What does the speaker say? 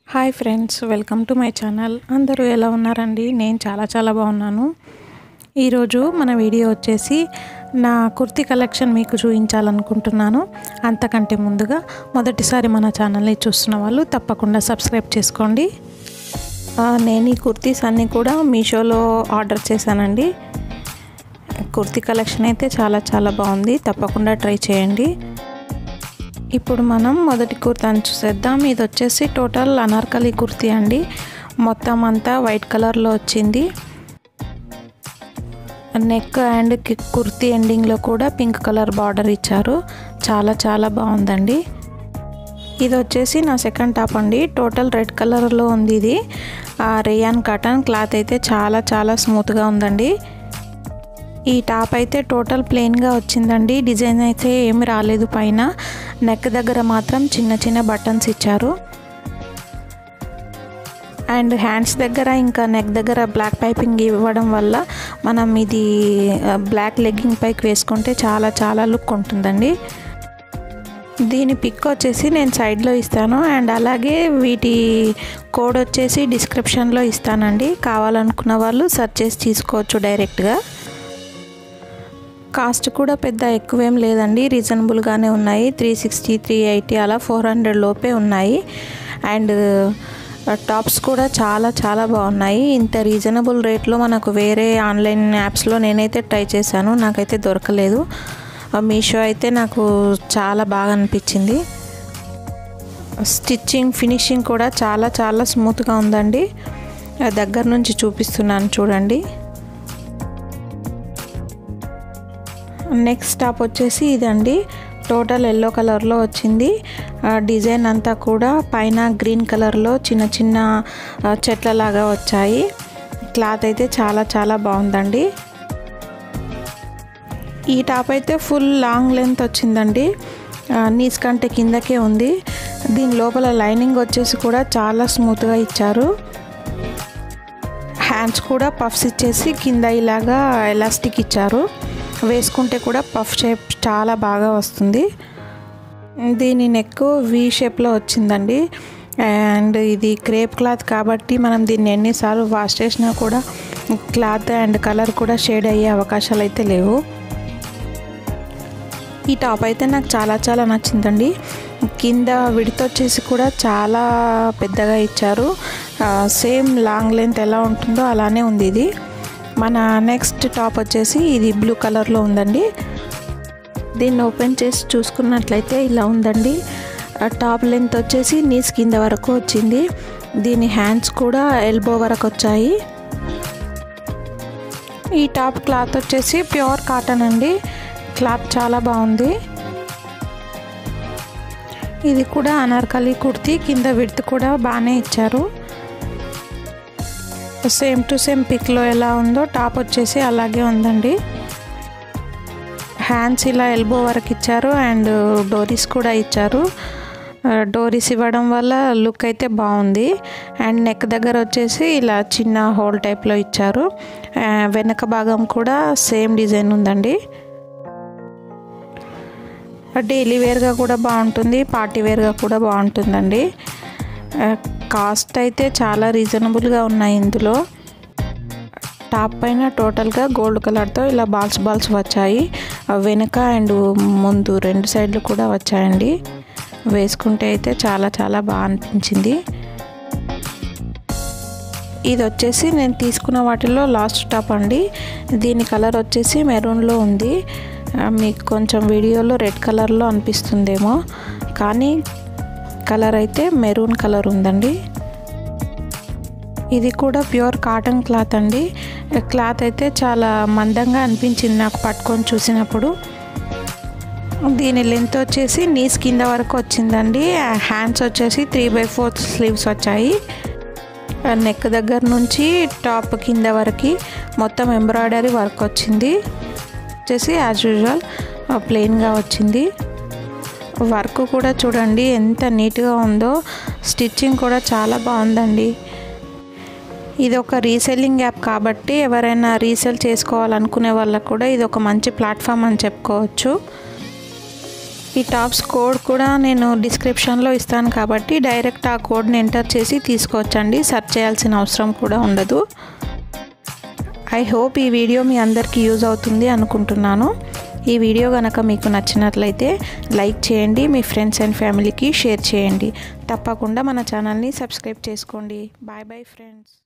hi friends welcome to my channel అందరూ ఎలా ఉన్నారండి నేను చాలా చాలా బాగున్నాను ఈరోజు మన వీడియో వచ్చేసి నా కుర్తీ కలెక్షన్ మీకు చూపించాలనుకుంటున్నాను అంతకంటే ముందుగా మొదటిసారి మన ఛానల్ని చూస్తున్న వాళ్ళు తప్పకుండా సబ్స్క్రైబ్ చేసుకోండి ఆ, నేను ఈ కుర్తీస్ అన్నీ కూడా మీషోలో ఆర్డర్ చేశానండి కుర్తీ కలెక్షన్ అయితే చాలా చాలా బాగుంది తప్పకుండా ట్రై చేయండి ఇప్పుడు మనం మొదటి కుర్తాని చూసేద్దాం ఇది వచ్చేసి టోటల్ అనార్కలి కుర్తీ అండి మొత్తం అంతా వైట్ కలర్లో వచ్చింది నెక్ అండ్ కుర్తీ ఎండింగ్లో కూడా పింక్ కలర్ బార్డర్ ఇచ్చారు చాలా చాలా బాగుందండి ఇది వచ్చేసి నా సెకండ్ టాప్ అండి టోటల్ రెడ్ కలర్లో ఉంది ఇది రేయాన్ కాటన్ క్లాత్ అయితే చాలా చాలా స్మూత్గా ఉందండి ఈ టాప్ అయితే టోటల్ ప్లెయిన్గా వచ్చిందండి డిజైన్ అయితే ఏమి రాలేదు పైన నెక్ దగ్గర మాత్రం చిన్న చిన్న బటన్స్ ఇచ్చారు అండ్ హ్యాండ్స్ దగ్గర ఇంకా నెక్ దగ్గర బ్లాక్ పైపింగ్ ఇవ్వడం వల్ల మనం ఇది బ్లాక్ లెగ్గింగ్ పైకి వేసుకుంటే చాలా చాలా లుక్ ఉంటుందండి దీని పిక్ వచ్చేసి నేను సైడ్లో ఇస్తాను అండ్ అలాగే వీటి కోడ్ వచ్చేసి డిస్క్రిప్షన్లో ఇస్తానండి కావాలనుకున్న వాళ్ళు సెర్చ్ చేసి తీసుకోవచ్చు డైరెక్ట్గా కాస్ట్ కూడా పెద్ద ఎక్కువేం లేదండి రీజనబుల్గానే ఉన్నాయి త్రీ సిక్స్టీ త్రీ ఎయిటీ అలా ఫోర్ హండ్రెడ్ లోపే ఉన్నాయి అండ్ టాప్స్ కూడా చాలా చాలా బాగున్నాయి ఇంత రీజనబుల్ రేట్లో మనకు వేరే ఆన్లైన్ యాప్స్లో నేనైతే ట్రై చేశాను నాకైతే దొరకలేదు మీషో అయితే నాకు చాలా బాగా అనిపించింది స్టిచ్చింగ్ ఫినిషింగ్ కూడా చాలా చాలా స్మూత్గా ఉందండి దగ్గర నుంచి చూపిస్తున్నాను చూడండి నెక్స్ట్ టాప్ వచ్చేసి ఇదండి టోటల్ ఎల్లో కలర్లో వచ్చింది డిజైన్ అంతా కూడా పైన గ్రీన్ కలర్లో చిన్న చిన్న చెట్లలాగా వచ్చాయి క్లాత్ అయితే చాలా చాలా బాగుందండి ఈ టాప్ అయితే ఫుల్ లాంగ్ లెంత్ వచ్చిందండి నీస్ కంటే కిందకే ఉంది దీని లోపల లైనింగ్ వచ్చేసి కూడా చాలా స్మూత్గా ఇచ్చారు హ్యాండ్స్ కూడా పఫ్స్ ఇచ్చేసి కింద ఇలాగా ఎలాస్టిక్ ఇచ్చారు వేసుకుంటే కూడా పఫ్ షేప్ చాలా బాగా వస్తుంది దీని నెక్ వి షేప్లో వచ్చిందండి అండ్ ఇది క్రేప్ క్లాత్ కాబట్టి మనం దీన్ని ఎన్నిసార్లు వాష్ చేసినా కూడా క్లాత్ అండ్ కలర్ కూడా షేడ్ అయ్యే అవకాశాలు అయితే లేవు ఈ టాప్ అయితే నాకు చాలా చాలా నచ్చిందండి కింద విడత వచ్చేసి కూడా చాలా పెద్దగా ఇచ్చారు సేమ్ లాంగ్ లెంత్ ఎలా ఉంటుందో అలానే ఉంది ఇది మన నెక్స్ట్ టాప్ వచ్చేసి ఇది బ్లూ కలర్లో ఉందండి దీన్ని ఓపెన్ చేసి చూసుకున్నట్లయితే ఇలా ఉందండి టాప్ లెంత్ వచ్చేసి నీస్ కింద వరకు వచ్చింది దీని హ్యాండ్స్ కూడా ఎల్బో వరకు వచ్చాయి ఈ టాప్ క్లాత్ వచ్చేసి ప్యూర్ కాటన్ అండి క్లాత్ చాలా బాగుంది ఇది కూడా అనార్కలి కుర్తీ కింద విడ్త్ కూడా బాగానే ఇచ్చారు సేమ్ టు సేమ్ పిక్లో ఎలా ఉందో టాప్ వచ్చేసి అలాగే ఉందండి హ్యాండ్స్ ఇలా ఎల్బో వరకు ఇచ్చారు అండ్ డోరీస్ కూడా ఇచ్చారు డోరీస్ ఇవ్వడం వల్ల లుక్ అయితే బాగుంది అండ్ నెక్ దగ్గర వచ్చేసి ఇలా చిన్న హోల్ టైప్లో ఇచ్చారు వెనక భాగం కూడా సేమ్ డిజైన్ ఉందండి డైలీ వేర్గా కూడా బాగుంటుంది పార్టీ వేర్గా కూడా బాగుంటుందండి కాస్ట్ అయితే చాలా రీజనబుల్గా ఉన్నాయి ఇందులో టాప్ పైన టోటల్గా గోల్డ్ కలర్తో ఇలా బాల్స్ బాల్స్ వచ్చాయి వెనుక అండ్ ముందు రెండు సైడ్లు కూడా వచ్చాయండి వేసుకుంటే అయితే చాలా చాలా బాగా అనిపించింది ఇది వచ్చేసి నేను తీసుకున్న వాటిలో లాస్ట్ టాప్ అండి దీని కలర్ వచ్చేసి మెరూన్లో ఉంది మీకు కొంచెం వీడియోలో రెడ్ కలర్లో అనిపిస్తుందేమో కానీ కలర్ అయితే మెరూన్ కలర్ ఉందండి ఇది కూడా ప్యూర్ కాటన్ క్లాత్ అండి క్లాత్ అయితే చాలా మందంగా అనిపించింది నాకు పట్టుకొని చూసినప్పుడు దీని లెంత్ వచ్చేసి నీస్ కింద వరకు వచ్చిందండి హ్యాండ్స్ వచ్చేసి త్రీ బై ఫోర్త్ స్లీవ్స్ వచ్చాయి నెక్ దగ్గర నుంచి టాప్ కింద వరకు మొత్తం ఎంబ్రాయిడరీ వర్క్ వచ్చింది వచ్చేసి యాజ్ యూజువల్ ప్లెయిన్గా వచ్చింది వర్క్ కూడా చూడండి ఎంత నీట్గా ఉందో స్టిచ్చింగ్ కూడా చాలా బాగుందండి ఇది ఒక రీసెల్లింగ్ యాప్ కాబట్టి ఎవరైనా రీసెల్ చేసుకోవాలనుకునే వాళ్ళకు కూడా ఇది ఒక మంచి ప్లాట్ఫామ్ అని చెప్పుకోవచ్చు ఈ టాప్స్ కోడ్ కూడా నేను డిస్క్రిప్షన్లో ఇస్తాను కాబట్టి డైరెక్ట్ ఆ కోడ్ని ఎంటర్ చేసి తీసుకోవచ్చండి సెర్చ్ చేయాల్సిన అవసరం కూడా ఉండదు ఐ హోప్ ఈ వీడియో మీ అందరికీ యూజ్ అవుతుంది అనుకుంటున్నాను ఈ వీడియో కనుక మీకు నచ్చినట్లయితే లైక్ చేయండి మీ ఫ్రెండ్స్ అండ్ ఫ్యామిలీకి షేర్ చేయండి తప్పకుండా మన ఛానల్ని సబ్స్క్రైబ్ చేసుకోండి బాయ్ బాయ్ ఫ్రెండ్స్